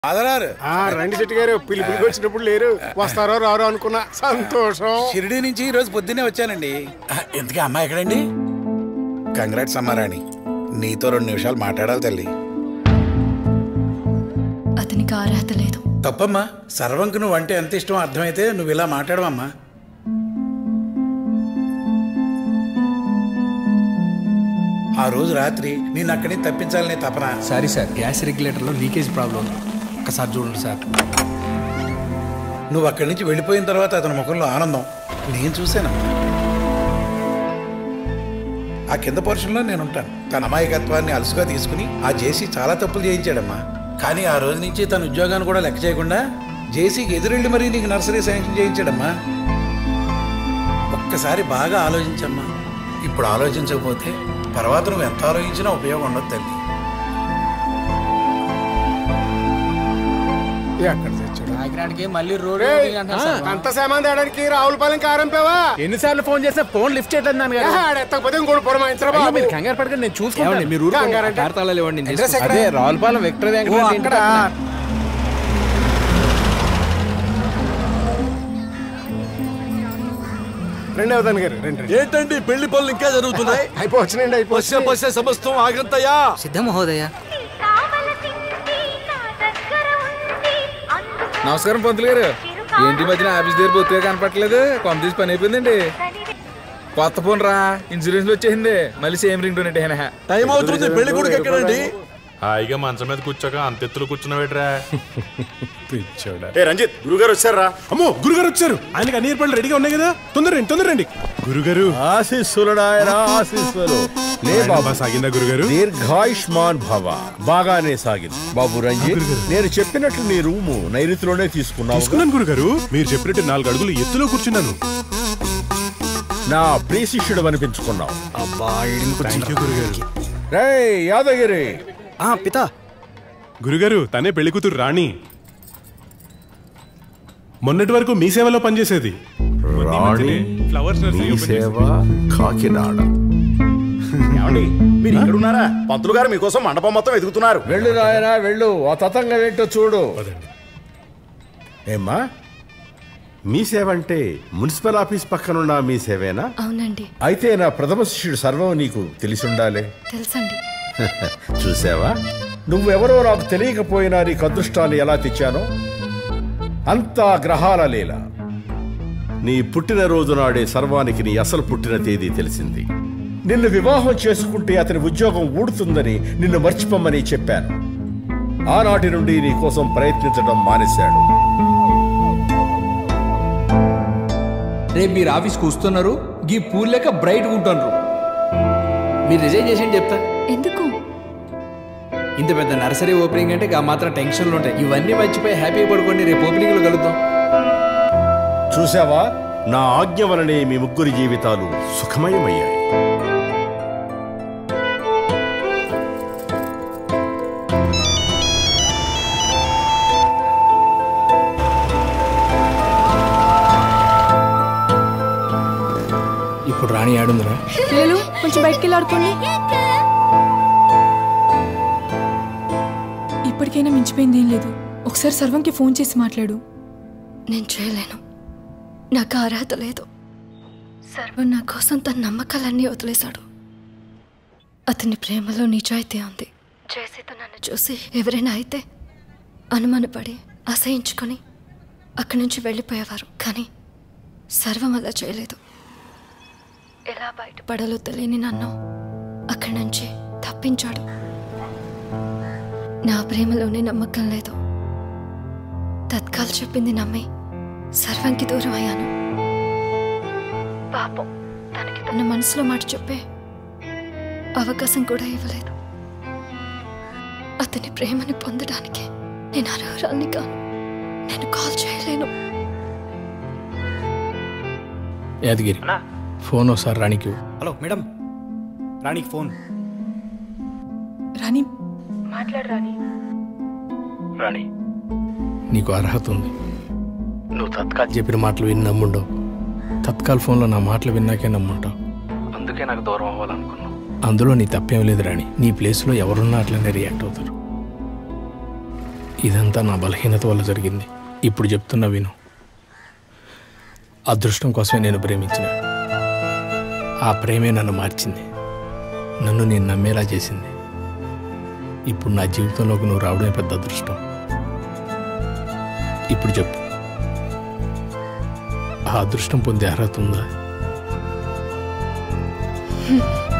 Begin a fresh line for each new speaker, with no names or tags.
అదరారు
ఆ రండి చెట్టు గారు పిలుపుకి వచ్చినప్పుడు లేరు వస్తారో రారో అనుకున్నా సంతోషం
షిరిడి నుంచి ఈ రోజు పొద్దున్నే వచ్చానండి ఆ, ఇంతకీ అమ్మాయి ఎక్కడండి కంగ్రాట్స్ అమ్మారాణి నీతో రెండు నిమిషాలు మాట్లాడాలి తల్లి
అతనికి అర్హత లేదు
తప్పమ్మా సర్వంకు నువ్వు అంటే ఎంత ఇష్టం అర్థమైతే నువ్వు ఇలా మాట్లాడవమ్మా ఆ రోజు రాత్రి నేను అక్కడి నుంచి తప్పించాలనే తపన
సారీ సార్ గ్యాస్ రెగ్యులేటర్లో లీకేజ్ ప్రాబ్లం ఉంది ఒక్కసారి చూడండి సార్
నువ్వు అక్కడి నుంచి వెళ్ళిపోయిన తర్వాత అతని ముఖంలో ఆనందం నేను చూశానమ్మా ఆ కింద పోర్షన్లో నేను ఉంటాను తన అమాయకత్వాన్ని అలసుగా తీసుకుని ఆ జేసీ చాలా తప్పులు చేయించాడమ్మా కానీ ఆ రోజు నుంచి తన ఉద్యోగాన్ని కూడా లెక్క చేయకుండా జేసీకి ఎదురెళ్ళి మరీ నీకు నర్సరీ శాంక్షన్ చేయించాడమ్మా ఒక్కసారి బాగా ఆలోచించమ్మా ఇప్పుడు ఆలోచించకపోతే తర్వాత నువ్వు ఎంత ఆలోచించినా ఉపయోగం ఉండదు తల్లి
ఎక్కడ తెచ్చాడు
కాకినాడకి మళ్ళీ రోడ్
అంత సామాన్ తేడానికి రావులపాలెం కారంపేవా
ఎన్నిసార్లు ఫోన్ చేస్తే ఫోన్ లిఫ్ట్ చేయట్లేదు నాన్నగారు
ఆడ ఎత్తకపోతే ఇంకోటి పురమాయించరా
అయ్యో,
బాబు
మీరు కంగారు పడకండి నేను చూసుకుంటాను
మీరు
కంగారంటే?
కార్తాళాలు ఇవ్వండి నేను
అడ్రస్
తీసుకొస్తాను.
అదే రావులపాలెం విక్టర్
ఓ, అక్కడ రెండు అవుతాను గారు రెండు రెండు.
ఏంటండి పెళ్లి పనులు ఇంకా జరుగుతున్నాయి
అయిపోవచ్చునండి
పశ్చ
అయిపోవచ్చు
పశ్చ సమస్తం ఆగంతయ్యా
సిద్ధ మహోదయ
నమస్కారం పంతులు గారు ఏంటి ఈ మధ్యన ఆఫీస్ దగ్గర బొత్తుగా కనపట్లేదు కొంత తీసి పని అయిపోయిందండి కొత్త ఫోన్ రా ఇన్సూరెన్స్ వచ్చేసింది మళ్ళీ సేమ్ రింగ్ టోన్ అంటే
టైం అవుతుంది పెళ్లి కొడుకు ఎక్కడండి
హాయిగా మంచం మీద కూర్చోక అంత ఎత్తులు కూర్చున్నవేట్రా
ఏ రంజిత్ గురుగారు వచ్చారా
అమ్మో గురుగారు వచ్చారు ఆయనకి అన్ని ఏర్పాట్లు రెడీగా ఉన్నాయి కదా తొందర రండి తొందర రండి గురుగారు
ఆశీస్సులుడాయన ఆశీస్సులు లే బాబు
బాగా సాగిందా గురుగారు
దీర్ఘాయుష్మాన్ భవ బాగానే సాగింది బాబు రంజిత్ నేను చెప్పినట్లు నీ రూము నైరుతిలోనే తీసుకున్నావు
తీసుకున్నాను గురుగారు మీరు చెప్పినట్టు నాలుగు అడుగులు ఎత్తులో కూర్చున్నాను
నా ప్రియశిష్యుడు అనిపించుకున్నావు
థ్యాంక్ యూ గురుగారు
రే యాదగిరి
పిత
గురుగారు తనే పెళ్లి కూతురు రాణి మొన్నటి వరకు మీ సేవలో పనిచేసేది
రాణి
ఫ్లవర్స్
నీ సేవ కాకినాడ
ఏమండి మీరు ఇక్కడ ఉన్నారా పంతులు గారు మీకోసం మండపం మొత్తం ఎదుగుతున్నారు
వెళ్ళు నాయనా వెళ్ళు ఆ తతంగం ఏంటో చూడు ఏమ్మా మీ సేవ అంటే మున్సిపల్ ఆఫీస్ పక్కనున్న మీ సేవేనా
అవునండి
అయితే నా ప్రథమ శిష్యుడు సర్వం నీకు తెలిసి ఉండాలి
తెలుసండి
చూసావా నువ్వెవరో నాకు తెలియకపోయినా నీకు అదృష్టాన్ని ఎలా తెచ్చానో అంతా గ్రహాల లీల నీ పుట్టినరోజు నాడే సర్వానికి నీ అసలు పుట్టిన తేదీ తెలిసింది నిన్ను వివాహం చేసుకుంటే అతని ఉద్యోగం ఊడుతుందని నిన్ను మర్చిపోమ్మని చెప్పాను ఆనాటి నుండి నీ కోసం ప్రయత్నించడం మానేశాడు
రేపు మీరు ఆఫీస్కి వస్తున్నారు గీ పూల్ లెక్క బ్రైట్గా ఉంటున్నారు మీరు రిజైన్ చేసి చెప్తా
ఎందుకు
ఇంత పెద్ద నర్సరీ ఓపెనింగ్ అంటే ఆ మాత్రం టెన్షన్లు ఉంటాయి ఇవన్నీ మర్చిపోయి హ్యాపీగా పడుకోండి రేపు ఓపెనింగ్లో కలుద్దాం
చూసావా నా ఆజ్ఞ వలనే మీ ముగ్గురి జీవితాలు సుఖమయమయ్యాయి
ఇప్పుడు రాణి ఆడుందిరా
పిల్లలు కొంచెం బయటికి వెళ్ళి ఆడుకోండి
ఇప్పటికైనా మించిపోయింది ఏం లేదు ఒకసారి సర్వంకి ఫోన్ చేసి మాట్లాడు
నేను చేయలేను నాకు ఆ అర్హత లేదు సర్వం నా కోసం తన నమ్మకాలన్నీ వదిలేశాడు అతని ప్రేమలో నిజాయితీ ఉంది చేసేత నన్ను చూసి ఎవరైనా అయితే అనుమానపడి అసహించుకొని అక్కడి నుంచి వెళ్ళిపోయేవారు కానీ సర్వం అలా చేయలేదు ఎలా బయటపడాలో తెలియని నన్ను అక్కడి నుంచి తప్పించాడు నా ప్రేమలోనే నమ్మకం లేదు తత్కాలు చెప్పింది నమ్మి సర్వంకి దూరం అయ్యాను పాపం తనకి తన మనసులో మాట చెప్పే అవకాశం కూడా ఇవ్వలేదు అతని ప్రేమని పొందడానికి నేను అర్హురాల్ని కాను నేను కాల్ చేయలేను
యాదగిరి ఫోన్ ఒకసారి రాణికి ఇవ్వు.
హలో మేడం రాణికి ఫోన్
రాణి
రాణి నీకు అర్హత ఉంది నువ్వు తత్కాల్ చెప్పిన మాటలు విని నమ్ముండవు తత్కాల్ ఫోన్లో నా మాటలు విన్నాకే నమ్ముంటావు అందుకే నాకు దూరం అవ్వాలనుకున్నావు అందులో నీ తప్పేం లేదు రాణి నీ ప్లేస్లో ఎవరున్నా అట్లనే రియాక్ట్ అవుతారు ఇదంతా నా బలహీనత వల్ల జరిగింది ఇప్పుడు చెప్తున్నా విను అదృష్టం కోసమే నేను ప్రేమించిన ఆ ప్రేమే నన్ను మార్చింది నన్ను నేను నమ్మేలా చేసింది ఇప్పుడు నా జీవితంలోకి నువ్వు రావడమే పెద్ద అదృష్టం ఇప్పుడు చెప్పు ఆ అదృష్టం పొందే అర్హత ఉందా
హ్మ్.